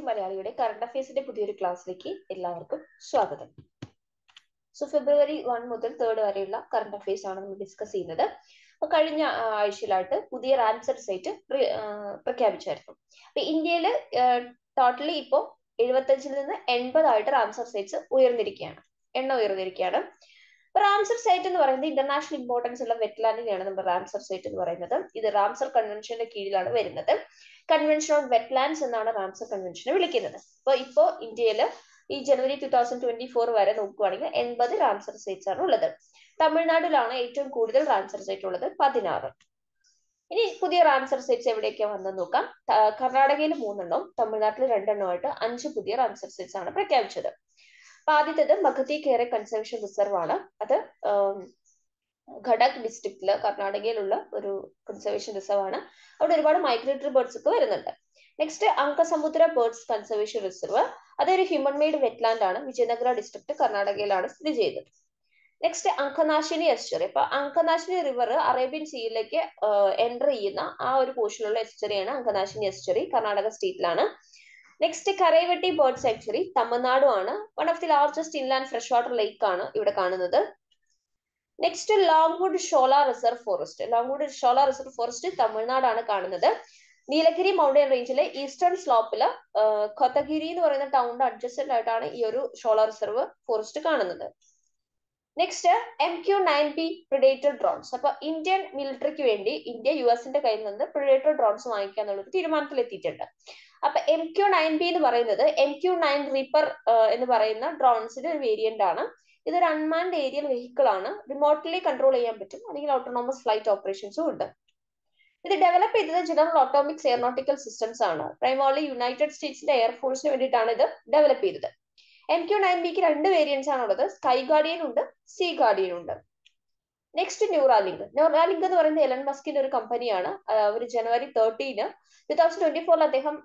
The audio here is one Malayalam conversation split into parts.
മലയാളിയുടെ കറണ്ട് അഫയേഴ്സിന്റെ പുതിയൊരു ക്ലാസ്സിലേക്ക് എല്ലാവർക്കും സ്വാഗതം സോ ഫെബ്രുവരി വൺ മുതൽ തേർഡ് വരെയുള്ള കറണ്ട് അഫയേഴ്സ് ആണ് നമ്മൾ ഡിസ്കസ് ചെയ്യുന്നത് അപ്പൊ കഴിഞ്ഞ ആഴ്ചയിലായിട്ട് പുതിയ റാംസർ സൈറ്റ് പ്രഖ്യാപിച്ചായിരുന്നു അപ്പൊ ഇന്ത്യയിൽ ടോട്ടലി ഇപ്പോൾ എഴുപത്തഞ്ചിൽ നിന്ന് എൺപതായിട്ട് റാംസർ സൈറ്റ്സ് ഉയർന്നിരിക്കുകയാണ് എണ്ണ ഉയർന്നിരിക്കുകയാണ് റാംസർ സൈറ്റ് എന്ന് പറയുന്നത് ഇന്റർനാഷണൽ ഇമ്പോർട്ടൻസ് ഉള്ള വെറ്റ്ലാൻഡിനെയാണ് നമ്മൾ റാംസർ സൈറ്റ് എന്ന് പറയുന്നത് ഇത് റാംസർ കൺവെൻഷന്റെ കീഴിലാണ് വരുന്നത് കൺവെൻഷൻ ഓൺ വെറ്റ്ലാൻഡ്സ് എന്നാണ് റാംസർ കൺവെൻഷനെ വിളിക്കുന്നത് അപ്പൊ ഇപ്പോ ഇന്ത്യയിൽ ഈ ജനുവരി ടൂ തൗസൻഡ് ട്വന്റി ഫോർ വരെ നോക്കുകയാണെങ്കിൽ എൺപത് റാംസർ സൈറ്റ്സ് ആണ് ഉള്ളത് തമിഴ്നാട്ടിലാണ് ഏറ്റവും കൂടുതൽ റാംസർ സൈറ്റ് ഉള്ളത് പതിനാറ് ഇനി പുതിയ റാംസർ സൈറ്റ്സ് എവിടേക്കാണ് വന്നെന്ന് നോക്കാം കർണാടകയിൽ മൂന്നെണ്ണവും തമിഴ്നാട്ടിൽ രണ്ടെണ്ണമായിട്ട് അഞ്ച് പുതിയ റാംസർ സൈറ്റ്സ് ആണ് പ്രഖ്യാപിച്ചത് അപ്പൊ ആദ്യത്തേത് മഗതി കേറെ കൺസർവേഷൻ റിസർവ് ആണ് അത് ഘടക് ഡിസ്ട്രിക്റ്റില് കർണാടകയിലുള്ള ഒരു കൺസർവേഷൻ റിസർവ് ആണ് അവിടെ ഒരുപാട് മൈഗ്രേറ്ററി ബേർഡ്സ് ഒക്കെ വരുന്നുണ്ട് next Ankasamudra birds conservation reserve അതൊരു ഹ്യൂമൻ മെയ്ഡ് വെറ്റ്ലാൻഡ് ആണ് വിജയനഗര ഡിസ്ട്രിക്ട് കർണാടകയിലാണ് സ്ഥിതി ചെയ്യുന്നത് നെക്സ്റ്റ് അങ്കനാശിനി എസ്റ്ററി അപ്പൊ അങ്കനാശിനി റിവർ അറേബ്യൻ സീയിലേക്ക് എൻ്റർ ചെയ്യുന്ന ആ ഒരു പോർഷനുള്ള എസ്റ്ററിയാണ് അങ്കനാശിനി എസ്റ്ററി കർണാടക സ്റ്റേറ്റിലാണ് next Karaivetti bird sanctuary Tamil Nadu ആണ് one of the largest inland fresh water lake ആണ് ഇവിടെ കാണുന്നത് next Longwood Shola reserve forest Longwood Shola reserve forest തമിഴ്നാടാണ് കാണുന്നത് നീലഗിരി മൗണ്ടൻ റേഞ്ചിലെ ഈസ്റ്റേൺ സ്ലോപ്പില് കൊത്തഗിരി എന്ന് പറയുന്ന ടൗണിന്റെ അഡ്ജസ്റ്റന്റ് ആയിട്ടാണ് ഈ ഒരു ഷോള റിസർവ് ഫോറസ്റ്റ് കാണുന്നത് next M Q nine B predator drones അപ്പൊ ഇന്ത്യൻ മിലിറ്ററിക്ക് വേണ്ടി ഇന്ത്യ യു എസിന്റെ കയ്യിൽ നിന്ന് പ്രിഡേറ്റർ ഡ്രോൺസ് വാങ്ങിക്കുക എന്നുള്ളൊരു തീരുമാനത്തിൽ എത്തിയിട്ടുണ്ട് അപ്പൊ എം ക്യു നയൻ ബി എന്ന് പറയുന്നത് എം ക്യു നയൻ റീപ്പർ എന്ന് പറയുന്ന ഡ്രോൺസിന്റെ ഒരു വേരിയന്റ് ആണ് ഇതൊരു അൺമാൻഡ് ഏരിയൽ വെഹിക്കിൾ ആണ് റിമോട്ട്ലി കൺട്രോൾ ചെയ്യാൻ പറ്റും അല്ലെങ്കിൽ ഓട്ടോണോമസ് ഫ്ലൈറ്റ് ഓപ്പറേഷൻസും ഉണ്ട് ഇത് ഡെവലപ്പ് ചെയ്തത് ജനറൽ ഓട്ടോമിക്സ് എയറോനോട്ടിക്കൽ സിസ്റ്റംസ് ആണ് പ്രൈമോർലി യുണൈറ്റഡ് സ്റ്റേറ്റ്സിന്റെ എയർഫോഴ്സിന് വേണ്ടിയിട്ടാണ് ഇത് ഡെവലപ്പ് ചെയ്തത് എം ക്യു നയൻ ബിക്ക് രണ്ട് വേരിയൻസ് ആണ് ഉള്ളത് സ്കൈ ഗാർഡിയൻ ഉണ്ട് സീ ഗാർഡിയൻ ഉണ്ട് നെക്സ്റ്റ് ന്യൂറാലിങ്ക് ന്യൂറാലിങ്ക് എന്ന് പറയുന്നത് എലൻ മസ്കിന്റെ ഒരു കമ്പനിയാണ് ഒരു ജനുവരി തേർട്ടീന് ടൂ തൗസൻഡ് ട്വന്റി ഫോറിൽ അദ്ദേഹം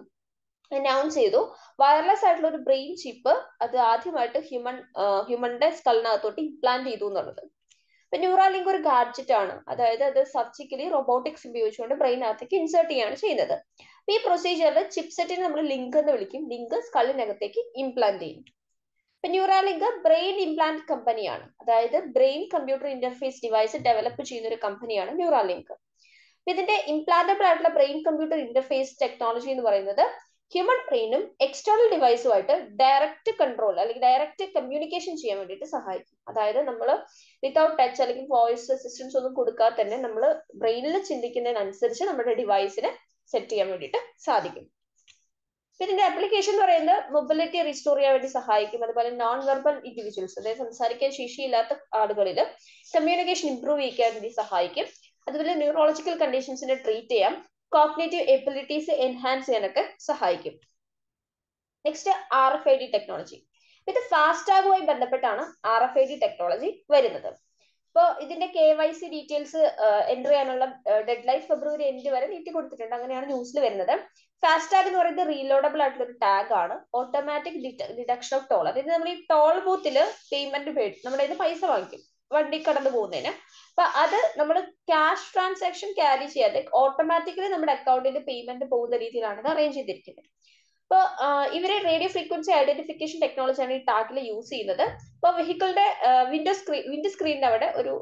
അനൗൺസ് ചെയ്തു വയർലെസ് ആയിട്ടുള്ള ഒരു ബ്രെയിൻ ചിപ്പ് അത് ആദ്യമായിട്ട് ഹ്യൂമൻ ഹ്യൂമന്റെ സ്കലിനകത്തോട്ട് ഇംപ്ലാന്റ് ചെയ്തു എന്നുള്ളത് ഇപ്പൊ ന്യൂറാലിങ്ക് ഒരു ഗാഡ്ജറ്റ് ആണ് അതായത് അത് സർജിക്കലി റോബോട്ടിക്സ് ഉപയോഗിച്ചുകൊണ്ട് ബ്രെയിനകത്തേക്ക് ഇൻസേർട്ട് ചെയ്യാണ് ചെയ്യുന്നത് ഈ പ്രൊസീജിയറിൽ ചിപ്സെറ്റിനെ നമ്മൾ ലിങ്ക് എന്ന് വിളിക്കും ലിങ്ക് സ്കലിനകത്തേക്ക് ഇംപ്ലാന്റ് ചെയ്യും ഇപ്പൊ ന്യൂറാലിങ്ക് ബ്രെയിൻ ഇംപ്ലാന്റ് കമ്പനിയാണ് അതായത് brain computer interface device develop ചെയ്യുന്ന ഒരു കമ്പനിയാണ് ന്യൂറാലിങ്ക് ഇതിന്റെ ഇംപ്ലാന്റബിൾ ആയിട്ടുള്ള ബ്രെയിൻ കമ്പ്യൂട്ടർ ഇന്റർഫേസ് ടെക്നോളജി എന്ന് പറയുന്നത് ഹ്യൂമൻ ബ്രെയിനും എക്സ്റ്റേണൽ ഡിവൈസുമായിട്ട് ഡയറക്റ്റ് കൺട്രോൾ അല്ലെങ്കിൽ ഡയറക്റ്റ് കമ്മ്യൂണിക്കേഷൻ ചെയ്യാൻ വേണ്ടിയിട്ട് സഹായിക്കും അതായത് നമ്മൾ വിത്തൗട്ട് ടച്ച് അല്ലെങ്കിൽ വോയിസ് അസിസ്റ്റൻസ് ഒന്നും കൊടുക്കാതെ തന്നെ നമ്മൾ ബ്രെയിനിൽ ചിന്തിക്കുന്നതിനനുസരിച്ച് നമ്മുടെ ഡിവൈസിനെ സെറ്റ് ചെയ്യാൻ വേണ്ടിയിട്ട് സാധിക്കും ഇതിന്റെ ആപ്ലിക്കേഷൻ എന്ന് പറയുന്നത് മൊബിലിറ്റി റിസ്റ്റോർ ചെയ്യാൻ വേണ്ടി സഹായിക്കും അതുപോലെ നോൺ വെർബൽ ഇൻഡിവിജ്വൽസ് അതായത് സംസാരിക്കാൻ ശേഷിയില്ലാത്ത ആളുകളിൽ കമ്മ്യൂണിക്കേഷൻ ഇംപ്രൂവ് ചെയ്യാൻ വേണ്ടി സഹായിക്കും അതുപോലെ ന്യൂറോളജിക്കൽ കണ്ടീഷൻസിനെ ട്രീറ്റ് ചെയ്യാം കോഗ്നേറ്റീവ് എബിലിറ്റീസ് എൻഹാൻസ് ചെയ്യാനൊക്കെ സഹായിക്കും next R F I D technology ഇത് ഫാസ്റ്റാഗുമായി ബന്ധപ്പെട്ടാണ് R F I D technology വരുന്നത് ഇപ്പോൾ ഇതിന്റെ K Y C details enter ചെയ്യാനുള്ള ഡെഡ് ലൈൻ ഫെബ്രുവരി എൻഡ് വരെ നീട്ടി കൊടുത്തിട്ടുണ്ട് അങ്ങനെയാണ് ന്യൂസിൽ വരുന്നത് ഫാസ്ടാഗ് എന്ന് പറയുന്നത് റീലോഡബിൾ ആയിട്ടുള്ള ഒരു ടാഗ് ആണ് ഓട്ടോമാറ്റിക് ഡിഡക്ഷൻ ഓഫ് ടോൾ അതായത് നമ്മൾ ഈ ടോൾ ബൂത്തിൽ പേയ്മെന്റ് നമ്മുടെ ഇത് പൈസ വാങ്ങിക്കും വണ്ടി കടന്നു പോകുന്നതിന് അപ്പൊ അത് നമ്മൾ ക്യാഷ് ട്രാൻസാക്ഷൻ ക്യാരി ചെയ്യാതെ ഓട്ടോമാറ്റിക്കലി നമ്മുടെ അക്കൗണ്ടിൽ പേയ്മെന്റ് പോകുന്ന രീതിയിലാണ് ഇത് അറേഞ്ച് ചെയ്തിരിക്കുന്നത് ഇപ്പൊ ഇവര് റേഡിയോ ഫ്രീക്വൻസി ഐഡന്റിഫിക്കേഷൻ ടെക്നോളജിയാണ് ഈ ടാഗിൽ യൂസ് ചെയ്യുന്നത് ഇപ്പൊ വെഹിക്കിളിന്റെ വിൻഡോ സ്ക്രീൻ വിൻഡോ സ്ക്രീനിന്റെ അവിടെ ഒരു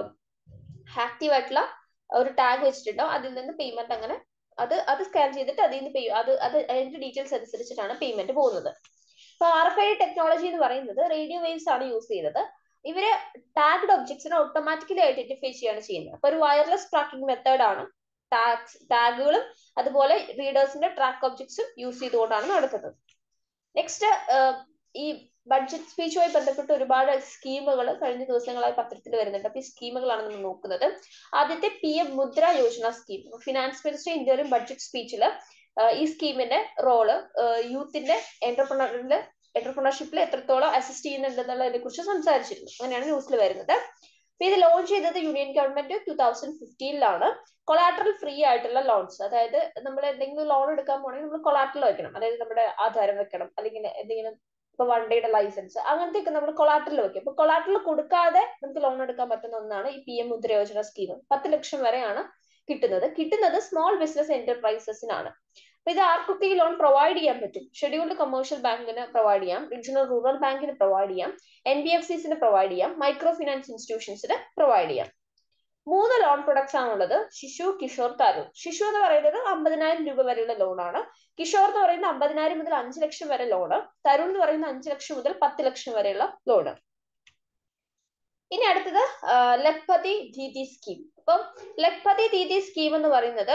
ആക്റ്റീവ് ആയിട്ടുള്ള ഒരു ടാഗ് വെച്ചിട്ടുണ്ടാവും അതിൽ നിന്ന് പേയ്മെന്റ് അങ്ങനെ അത് അത് സ്കാൻ ചെയ്തിട്ട് അതിൽ നിന്ന് പേ അത് അത് അതിന്റെ ഡീറ്റെയിൽസ് അനുസരിച്ചിട്ടാണ് പേയ്മെന്റ് പോകുന്നത് ഇപ്പൊ ആർ എഫ് ഐ ടെക്നോളജി എന്ന് പറയുന്നത് റേഡിയോ വേവ്സ് ആണ് യൂസ് ചെയ്യുന്നത് ഇവര് ടാഗ്ഡ് ഒബ്ജക്ട്സിനെ ഓട്ടോമാറ്റിക്കലി ഐഡന്റിഫൈ ചെയ്യാണ് ചെയ്യുന്നത് അപ്പൊ ഒരു വയർലെസ് ട്രാക്കിംഗ് മെത്തേഡ് ആണ് ടാഗ്സ് ടാഗുകളും അതുപോലെ റീഡേഴ്സിന്റെ ട്രാക്ക് ഒബ്ജക്ട്സും യൂസ് ചെയ്തുകൊണ്ടാണ് നടത്തുന്നത് നെക്സ്റ്റ് ഈ ബഡ്ജറ്റ് സ്പീച്ചുമായി ബന്ധപ്പെട്ട് ഒരുപാട് സ്കീമുകൾ കഴിഞ്ഞ ദിവസങ്ങളായി പത്രത്തിൽ വരുന്നുണ്ട് അപ്പൊ ഈ സ്കീമുകളാണ് നമ്മൾ നോക്കുന്നത് ആദ്യത്തെ P M Mudra Yojana scheme finance minister ഇന്ത്യയിലും ബഡ്ജറ്റ് സ്പീച്ചിൽ ഈ സ്കീമിന്റെ റോള് യൂത്തിന്റെ എന്റർപ്രണറിന്റെ എന്റർപ്രണർഷിപ്പിൽ എത്രത്തോളം അസിസ്റ്റ് ചെയ്യുന്നുണ്ടെന്നുള്ളതിനെ കുറിച്ച് സംസാരിച്ചിരുന്നു അങ്ങനെയാണ് ന്യൂസിൽ വരുന്നത് അപ്പൊ ഇത് ലോഞ്ച് ചെയ്തത് യൂണിയൻ ഗവൺമെന്റ് ടൂ തൗസൻഡ് ഫിഫ്റ്റീനിലാണ് കൊളാട്രൽ ഫ്രീ ആയിട്ടുള്ള ലോൺസ് അതായത് നമ്മൾ എന്തെങ്കിലും ലോൺ എടുക്കാൻ പോകണമെങ്കിൽ നമ്മൾ കൊളാട്രൽ വെക്കണം അതായത് നമ്മുടെ ആധാരം വെക്കണം അല്ലെങ്കിൽ എന്തെങ്കിലും ഇപ്പൊ വൺ ഡേയുടെ ലൈസൻസ് അങ്ങനത്തെയൊക്കെ നമ്മൾ കൊളാട്രൽ വെക്കും അപ്പൊ കൊളാട്രൽ കൊടുക്കാതെ നമുക്ക് ലോൺ എടുക്കാൻ പറ്റുന്ന ഒന്നാണ് ഈ P M Mudra Yojana scheme പത്ത് ലക്ഷം വരെയാണ് കിട്ടുന്നത് കിട്ടുന്നത് സ്മോൾ ബിസിനസ് എന്റർപ്രൈസസിനാണ് അപ്പൊ ഇത് ആർക്കൊക്കെ ഈ ലോൺ പ്രൊവൈഡ് ചെയ്യാൻ പറ്റും ഷെഡ്യൂൾഡ് കൊമേഴ്ഷ്യൽ ബാങ്കിന് പ്രൊവൈഡ് ചെയ്യാം റീജിയണൽ റൂറൽ ബാങ്കിന് പ്രൊവൈഡ് ചെയ്യാം എൻ ബി എഫ് സിസിന് പ്രൊവൈഡ് ചെയ്യാം മൈക്രോ ഫിനാൻസ് ഇൻസ്റ്റിറ്റ്യൂഷൻസിന് പ്രൊവൈഡ് ചെയ്യാം മൂന്ന് ലോൺ പ്രൊഡക്ട്സ് ആണുള്ളത് ശിശു കിഷോർ തരുൺ ശിശു എന്ന് പറയുന്നത് അമ്പതിനായിരം രൂപ വരെയുള്ള ലോണാണ് കിഷോർ എന്ന് പറയുന്നത് അമ്പതിനായിരം മുതൽ അഞ്ച് ലക്ഷം വരെ ലോണ് തരുൺ എന്ന് പറയുന്നത് അഞ്ച് ലക്ഷം മുതൽ പത്ത് ലക്ഷം വരെയുള്ള ലോണ് ഇനി അടുത്തത് ലഖ്പതി ദീദി സ്കീം അപ്പം ലഖ്പതി ദീദി സ്കീം എന്ന് പറയുന്നത്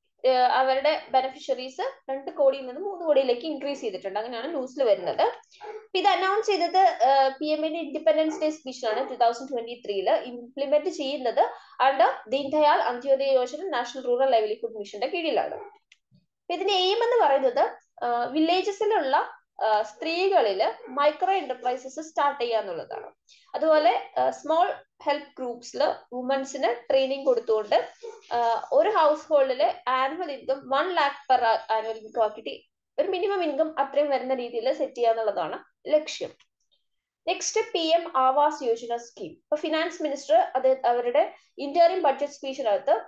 അവരുടെ ബെനിഫിഷ്യറീസ് രണ്ട് കോടിയിൽ നിന്ന് മൂന്ന് കോടിയിലേക്ക് ഇൻക്രീസ് ചെയ്തിട്ടുണ്ട് അങ്ങനെയാണ് ന്യൂസിൽ വരുന്നത് ഇത് അനൗൺസ് ചെയ്തത് പി എമ്മിന്റെ ഇൻഡിപെൻഡൻസ് ഡേ സ്പീച്ചിലാണ് ടൂ തൗസൻഡ് ട്വന്റി ത്രീയില് ഇംപ്ലിമെന്റ് ചെയ്യുന്നത് under Deendayal Antyodaya Yojana national rural livelihood മിഷന്റെ കീഴിലാണ് ഇതിന്റെ എയിം എന്ന് പറയുന്നത് വില്ലേജസിലുള്ള സ്ത്രീകളില് മൈക്രോ എന്റർപ്രൈസസ് സ്റ്റാർട്ട് ചെയ്യുക എന്നുള്ളതാണ് അതുപോലെ സ്മോൾ ഹെൽപ്പ് ഗ്രൂപ്പ്സിൽ വുമൻസിന് ട്രെയിനിങ് കൊടുത്തുകൊണ്ട് ഒരു ഹൗസ് ഹോൾഡില് annual income one lakh per annual income ആക്കിയിട്ട് ഒരു മിനിമം ഇൻകം അത്രയും വരുന്ന രീതിയിൽ സെറ്റ് ചെയ്യുക എന്നുള്ളതാണ് ലക്ഷ്യം next P M Awas Yojana scheme ഇപ്പൊ ഫിനാൻസ് മിനിസ്റ്റർ അത് അവരുടെ ഇന്റേറിയം ബഡ്ജറ്റ് സ്പീച്ചിനകത്ത്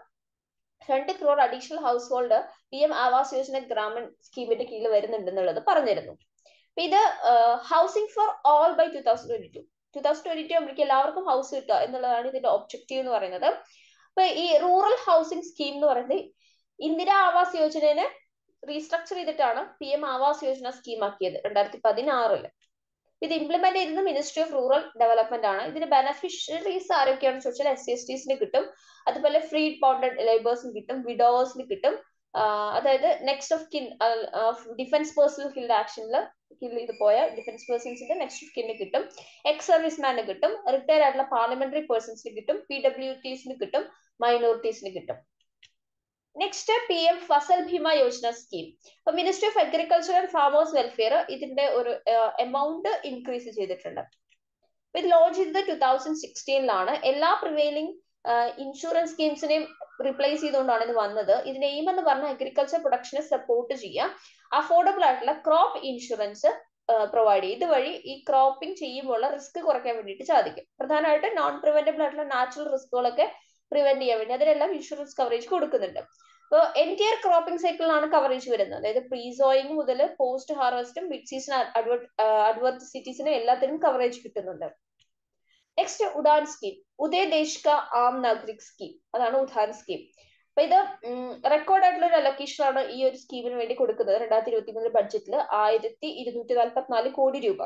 രണ്ട് crore additional household P M Awas Yojana Gramin സ്കീമിന്റെ കീഴിൽ വരുന്നുണ്ടെന്നുള്ളത് പറഞ്ഞിരുന്നു അപ്പൊ ഇത് housing for all by two thousand twenty two two thousand twenty two ആകുമ്പോഴേക്കും എല്ലാവർക്കും ഹൗസ് കിട്ടുക എന്നുള്ളതാണ് ഇതിന്റെ ഒബ്ജക്റ്റീവ് എന്ന് പറയുന്നത് അപ്പൊ ഈ റൂറൽ ഹൗസിംഗ് സ്കീം എന്ന് പറയുന്നത് ഇന്ദിര ആവാസ് യോജനയെ റീസ്ട്രക്ചർ ചെയ്തിട്ടാണ് P M Awas Yojana scheme ആക്കിയത് രണ്ടായിരത്തി പതിനാറില് ഇത് ഇംപ്ലിമെന്റ് ചെയ്തത് മിനിസ്ട്രി ഓഫ് റൂറൽ ഡെവലപ്മെന്റ് ആണ് ഇതിന് ബെനഫിഷ്യറീസ് ആരൊക്കെയാണെന്ന് ചോദിച്ചാൽ എസ് സി എസ് ടീസിന് കിട്ടും അതുപോലെ ഫ്രീ ബോണ്ടഡ് ലേബേഴ്സിന് കിട്ടും വിഡോവേഴ്സിന് കിട്ടും അതായത് next of kin defence personnel killed ആക്ഷനിൽ കിൽ ചെയ്ത് പോയ ഡിഫൻസ് പേഴ്സൺസിന്റെ നെക്സ്റ്റ് ഓഫ് കിന്നിന് കിട്ടും എക്സ് സർവീസ്മാന് കിട്ടും റിട്ടയർ ആയിട്ടുള്ള പാർലമെന്ററി പേഴ്സൺസിന് കിട്ടും പി ഡബ്ല്യു ടിസിന് കിട്ടും മൈനോറിറ്റീസിന് കിട്ടും next P M Fasal Bima Yojana scheme അപ്പൊ ministry of agriculture and farmers welfare ഇതിന്റെ ഒരു എമൗണ്ട് ഇൻക്രീസ് ചെയ്തിട്ടുണ്ട് ഇത് ലോഞ്ച് ചെയ്തത് ടൂ തൗസൻഡ് സിക്സ്റ്റീനിലാണ് എല്ലാ പ്രിവെയിലിംഗ് ഇൻഷുറൻസ് സ്കീംസിനെയും റിപ്ലേസ് ചെയ്തുകൊണ്ടാണ് ഇത് വന്നത് ഇതിന്റെ എയിം എന്ന് പറഞ്ഞാൽ അഗ്രികൾച്ചർ പ്രൊഡക്ഷനെ സപ്പോർട്ട് ചെയ്യാം അഫോർഡബിൾ ആയിട്ടുള്ള ക്രോപ്പ് ഇൻഷുറൻസ് പ്രൊവൈഡ് ചെയ്യും ഇതുവഴി ഈ ക്രോപ്പിംഗ് ചെയ്യുമ്പോൾ റിസ്ക് കുറയ്ക്കാൻ വേണ്ടിയിട്ട് സാധിക്കും പ്രധാനമായിട്ട് നോൺ പ്രിവെന്റബിൾ ആയിട്ടുള്ള നാച്ചുറൽ റിസ്കുകളൊക്കെ പ്രിവെന്റ് ചെയ്യാൻ വേണ്ടി അതിനെല്ലാം ഇൻഷുറൻസ് കവറേജ് കൊടുക്കുന്നുണ്ട് അപ്പോൾ എൻറ്റിയർ ക്രോപ്പിംഗ് സൈക്കിളിലാണ് കവറേജ് വരുന്നത് അതായത് പ്രീ സോയിങ് മുതൽ പോസ്റ്റ് ഹാർവസ്റ്റും മിഡ് സീസൺ അഡ്വർസിറ്റീസിനും എല്ലാത്തിനും കവറേജ് കിട്ടുന്നുണ്ട് next UDAN scheme Ude Desh ka Aam Nagarik scheme അതാണ് ഉദാൻ സ്കീം അപ്പൊ ഇത് റെക്കോർഡ് ആയിട്ടുള്ള ഒരു അലൊക്കേഷൻ ആണ് ഈ ഒരു സ്കീമിന് വേണ്ടി കൊടുക്കുന്നത് രണ്ടായിരത്തി ഇരുപത്തി മൂന്ന് ബഡ്ജറ്റിൽ ആയിരത്തി ഇരുന്നൂറ്റി നാൽപ്പത്തിനാല് കോടി രൂപ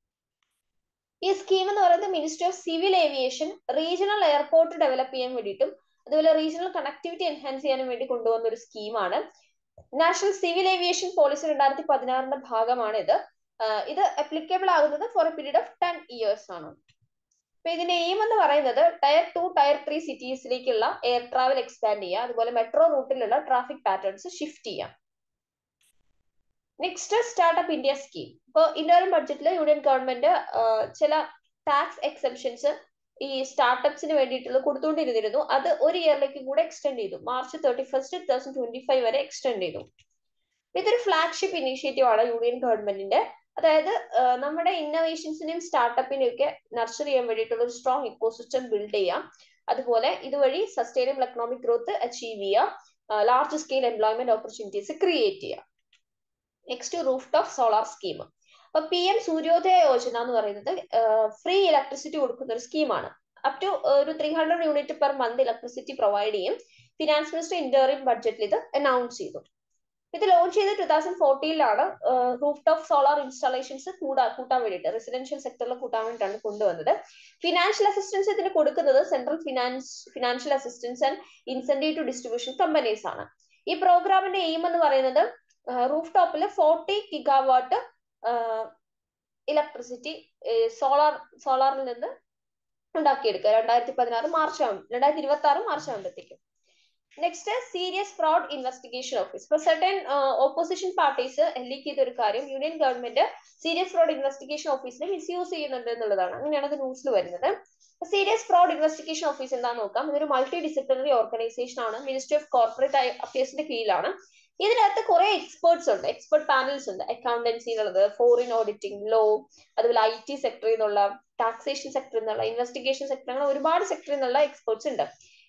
ഈ സ്കീം എന്ന് പറയുന്നത് ministry of civil aviation regional airport develop ചെയ്യാൻ വേണ്ടിയിട്ടും അതുപോലെ റീജിയണൽ കണക്ടിവിറ്റി എൻഹാൻസ് ചെയ്യാനും വേണ്ടി കൊണ്ടുവന്ന ഒരു സ്കീമാണ് നാഷണൽ സിവിൽ ഏവിയേഷൻ പോളിസി രണ്ടായിരത്തി പതിനാറിന്റെ ഭാഗമാണ് ഇത് ഇത് അപ്ലിക്കബിൾ ആകുന്നത് for a period of ten years ആണ് അപ്പൊ ഇതിന്റെ എയിം എന്ന് പറയുന്നത് ടയർ ടു ടയർ ത്രീ സിറ്റീസിലേക്കുള്ള എയർ ട്രാവൽ എക്സ്പാൻഡ് ചെയ്യുക അതുപോലെ മെട്രോ റൂട്ടിലുള്ള ട്രാഫിക് പാറ്റേൺസ് ഷിഫ്റ്റ് ചെയ്യാം നെക്സ്റ്റ് സ്റ്റാർട്ടപ്പ് ഇന്ത്യ സ്കീം ഇപ്പോൾ ഇന്ത്യൻ ബഡ്ജറ്റിൽ യൂണിയൻ ഗവൺമെന്റ് ചില ടാക്സ് എക്സെപ്ഷൻസ് ഈ സ്റ്റാർട്ടപ്സിന് വേണ്ടിയിട്ടുള്ള കൊടുത്തുകൊണ്ടിരുന്നിരുന്നു അത് ഒരു ഇയറിലേക്ക് കൂടെ എക്സ്റ്റെൻഡ് ചെയ്തു March thirty first two thousand twenty five വരെ എക്സ്റ്റെൻഡ് ചെയ്തു ഇതൊരു ഫ്ലാഗ്ഷിപ്പ് ഇനീഷ്യേറ്റീവ് ആണ് യൂണിയൻ ഗവൺമെന്റിന്റെ അതായത് നമ്മുടെ ഇന്നോവേഷൻസിനെയും സ്റ്റാർട്ടപ്പിനെയും ഒക്കെ നർച്ചർ ചെയ്യാൻ വേണ്ടിയിട്ടുള്ള ഒരു സ്ട്രോങ് ഇക്കോസിസ്റ്റം ബിൽഡ് ചെയ്യാം അതുപോലെ ഇതുവഴി സസ്റ്റൈനബിൾ എക്കണോമിക് ഗ്രോത്ത് അച്ചീവ് ചെയ്യാം large scale employment opportunities create ചെയ്യാം next rooftop solar scheme അപ്പൊ പി എം സൂര്യോദയ യോജന എന്ന് പറയുന്നത് ഫ്രീ ഇലക്ട്രിസിറ്റി കൊടുക്കുന്ന ഒരു സ്കീമാണ് അപ് ടു ഒരു three hundred unit per month electricity provide ചെയ്യും ഫിനാൻസ് മിനിസ്റ്റർ ഇന്റേറിയം ബഡ്ജറ്റിൽ ഇത് അനൗൺസ് ചെയ്തു ഇത് ലോഞ്ച് ചെയ്ത് ടൂ തൗസൻഡ് ഫോർട്ടീനിലാണ് റൂഫ് ടോപ്പ് സോളാർ ഇൻസ്റ്റാളേഷൻസ് കൂടാ കൂട്ടാൻ വേണ്ടിയിട്ട് റെസിഡൻഷ്യൽ സെക്ടറിൽ കൂട്ടാൻ വേണ്ടിയിട്ടാണ് കൊണ്ടുവന്നത് ഫിനാൻഷ്യൽ അസിസ്റ്റൻസ് ഇതിന് കൊടുക്കുന്നത് central finance financial assistance and incentive to distribution companies ആണ് ഈ പ്രോഗ്രാമിന്റെ എയിം എന്ന് പറയുന്നത് റൂഫ് ടോപ്പിൽ ഫോർട്ടി ഗിഗാവാട്ട് ഇലക്ട്രിസിറ്റി സോളാർ സോളാറിൽ നിന്ന് ഉണ്ടാക്കിയെടുക്കുക രണ്ടായിരത്തി പതിനാറ് മാർച്ച് ആവും രണ്ടായിരത്തി ഇരുപത്തി ആറ് മാർച്ച് ആകുമ്പോഴത്തേക്കും next serious fraud investigation office ഇപ്പൊ സെർട്ടൻ ഓപ്പോസിഷൻ പാർട്ടീസ് ലീക്ക് ചെയ്ത ഒരു കാര്യം union government serious fraud investigation ഓഫീസിനെ മിസ്യൂസ് ചെയ്യുന്നുണ്ട് എന്നുള്ളതാണ് അങ്ങനെയാണ് അത് ന്യൂസിൽ വരുന്നത് സീരിയസ് ഫ്രോഡ് ഇൻവെസ്റ്റിഗേഷൻ ഓഫീസ് എന്താന്ന് നോക്കാം ഇതൊരു മൾട്ടി ഡിസിപ്ലിനറി ഓർഗനൈസേഷൻ ആണ് മിനിസ്ട്രി ഓഫ് കോർപ്പറേറ്റ് അഫയേഴ്സിന്റെ കീഴിലാണ് ഇതിനകത്ത് കുറെ എക്സ്പേർട്സ് ഉണ്ട് എക്സ്പെർട്ട് പാനൽസ് ഉണ്ട് അക്കൗണ്ടൻസി എന്നുള്ളത് ഫോറിൻ ഓഡിറ്റിംഗ് ലോ അതുപോലെ ഐ ടി സെക്ടറിൽ നിന്നുള്ള ടാക്സേഷൻ സെക്ടറിൽ നിന്നുള്ള ഇൻവെസ്റ്റിഗേഷൻ സെക്ടർ അങ്ങനെ ഒരുപാട് സെക്ടറിൽ നിന്നുള്ള എക്സ്പേർട്സ് ഉണ്ട്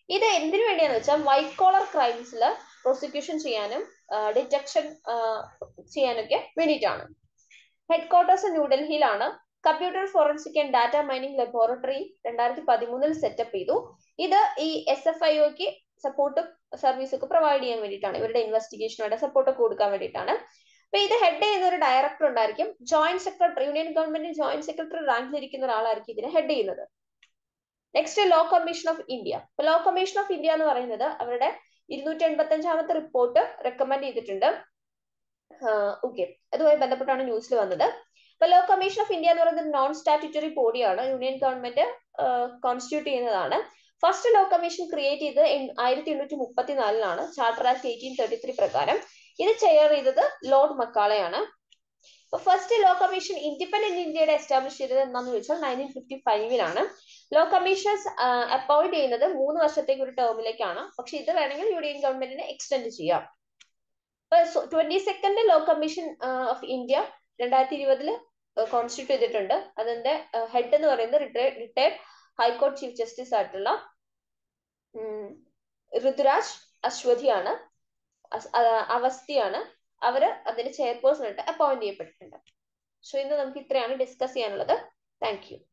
ഇത് എന്തിനു വേണ്ടിയാന്ന് വെച്ചാൽ വൈറ്റ് കോളർ ക്രൈംസിൽ പ്രോസിക്യൂഷൻ ചെയ്യാനും ഡിറ്റക്ഷൻ ചെയ്യാനൊക്കെ വേണ്ടിയിട്ടാണ് ഹെഡ് ക്വാർട്ടേഴ്സ് ന്യൂഡൽഹിയിലാണ് computer forensic and data mining laboratory രണ്ടായിരത്തി പതിമൂന്നിൽ സെറ്റപ്പ് ചെയ്തു ഇത് ഈ എസ് എഫ് ഐ ഒക്ക് സപ്പോർട്ടും സർവീസ് ഒക്കെ പ്രൊവൈഡ് ചെയ്യാൻ വേണ്ടിയിട്ടാണ് ഇവരുടെ ഇൻവെസ്റ്റിഗേഷനുമായിട്ട് സപ്പോർട്ട് ഒക്കെ കൊടുക്കാൻ വേണ്ടിയിട്ടാണ് അപ്പൊ ഇത് ഹെഡ് ചെയ്യുന്ന ഒരു ഡയറക്ടർ ഉണ്ടായിരിക്കും joint secretary union government joint secretary റാങ്കിലിരിക്കുന്ന ഒരാളായിരിക്കും ഇതിനെ ഹെഡ് ചെയ്യുന്നത് next law commission of India law commission of India എന്ന് പറയുന്നത് അവരുടെ ഇരുന്നൂറ്റി എൺപത്തി അഞ്ചാമത്തെ റിപ്പോർട്ട് റെക്കമെൻഡ് ചെയ്തിട്ടുണ്ട് ഓക്കെ അതുമായി ബന്ധപ്പെട്ടാണ് ന്യൂസിൽ വന്നത് അപ്പൊ ലോ കമ്മീഷൻ ഓഫ് ഇന്ത്യ എന്ന് പറയുന്നത് നോൺ സ്റ്റാറ്റ്യൂട്ടറി ബോഡിയാണ് യൂണിയൻ ഗവൺമെന്റ് കോൺസ്റ്റിറ്റ്യൂട്ട് ചെയ്യുന്നതാണ് ഫസ്റ്റ് ലോ കമ്മീഷൻ ക്രിയേറ്റ് ചെയ്ത് ആയിരത്തി എണ്ണൂറ്റി മുപ്പത്തിനാലിലാണ് charter act eighteen thirty three പ്രകാരം ഇത് ചെയർ ചെയ്തത് ലോർഡ് മക്കാളയാണ് ഫസ്റ്റ് ലോ കമ്മീഷൻ ഇൻഡിപെൻഡന്റ് ഇന്ത്യയുടെ എസ്റ്റാബ്ലിഷ് ചെയ്തത് എന്താണെന്ന് ചോദിച്ചാൽ നയൻറ്റീൻ ഫിഫ്റ്റി ഫൈവിലാണ് ലോ കമ്മീഷൻസ് അപ്പോയിന്റ് ചെയ്യുന്നത് മൂന്ന് വർഷത്തേക്ക് ഒരു ടേമിലേക്കാണ് പക്ഷെ ഇത് വേണമെങ്കിൽ യൂണിയൻ ഗവൺമെന്റിന് എക്സ്റ്റെൻഡ് ചെയ്യാം twenty second law commission of India രണ്ടായിരത്തി ഇരുപതില് കോൺസ്റ്റിറ്റ്യൂട്ട് ചെയ്തിട്ടുണ്ട് അതിന്റെ ഹെഡ് എന്ന് പറയുന്നത് റിട്ടയർഡ് റിട്ടയർഡ് ഹൈക്കോടതി ചീഫ് ജസ്റ്റിസ് ആയിട്ടുള്ള ഋതുരാജ് അശ്വതിയാണ് അവസ്ഥയാണ് അവര് അതിന്റെ ചെയർപേഴ്സൺ ആയിട്ട് അപ്പോയിന്റ് ചെയ്യപ്പെട്ടിട്ടുണ്ട് സോ ഇന്ന് നമുക്ക് ഇത്രയാണ് ഡിസ്കസ് ചെയ്യാനുള്ളത് താങ്ക് യു